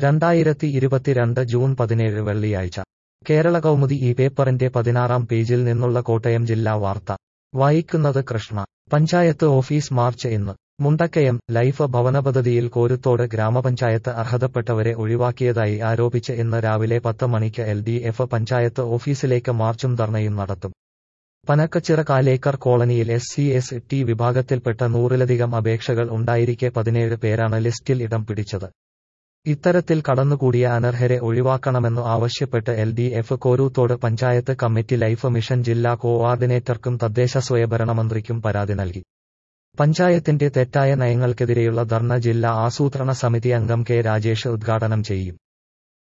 രണ്ടായിരത്തി ഇരുപത്തിരണ്ട് ജൂൺ പതിനേഴ് വെള്ളിയാഴ്ച കേരള കൗമുദി ഈ പേപ്പറിന്റെ പതിനാറാം പേജിൽ നിന്നുള്ള കോട്ടയം ജില്ലാ വാർത്ത വായിക്കുന്നത് കൃഷ്ണ പഞ്ചായത്ത് ഓഫീസ് മാർച്ച് ഇന്ന് മുണ്ടക്കയം ലൈഫ് ഭവന പദ്ധതിയിൽ കോരുത്തോട് ഗ്രാമപഞ്ചായത്ത് അർഹതപ്പെട്ടവരെ ഒഴിവാക്കിയതായി ആരോപിച്ച് ഇന്ന് രാവിലെ പത്ത് മണിക്ക് എൽ ഡി എഫ് പഞ്ചായത്ത് ഓഫീസിലേക്ക് മാർച്ചും ധർണയും നടത്തും പനക്കച്ചിറ കാലേക്കർ കോളനിയിൽ എസ് സി എസ് ടി വിഭാഗത്തിൽപ്പെട്ട നൂറിലധികം അപേക്ഷകൾ ഉണ്ടായിരിക്കെ പതിനേഴ് പേരാണ് ലിസ്റ്റിൽ ഇടം പിടിച്ചത് ഇത്തരത്തിൽ കടന്നുകൂടിയ അനർഹരെ ഒഴിവാക്കണമെന്നു ആവശ്യപ്പെട്ട് L D F Koruthode panchayat committee life mission ജില്ലാ കോഓർഡിനേറ്റർക്കും തദ്ദേശ സ്വയംഭരണ മന്ത്രിക്കും പരാതി നൽകി പഞ്ചായത്തിന്റെ തെറ്റായ നയങ്ങൾക്കെതിരെയുള്ള ധർണ ജില്ലാ ആസൂത്രണ സമിതി അംഗം കെ രാജേഷ് ഉദ്ഘാടനം ചെയ്യും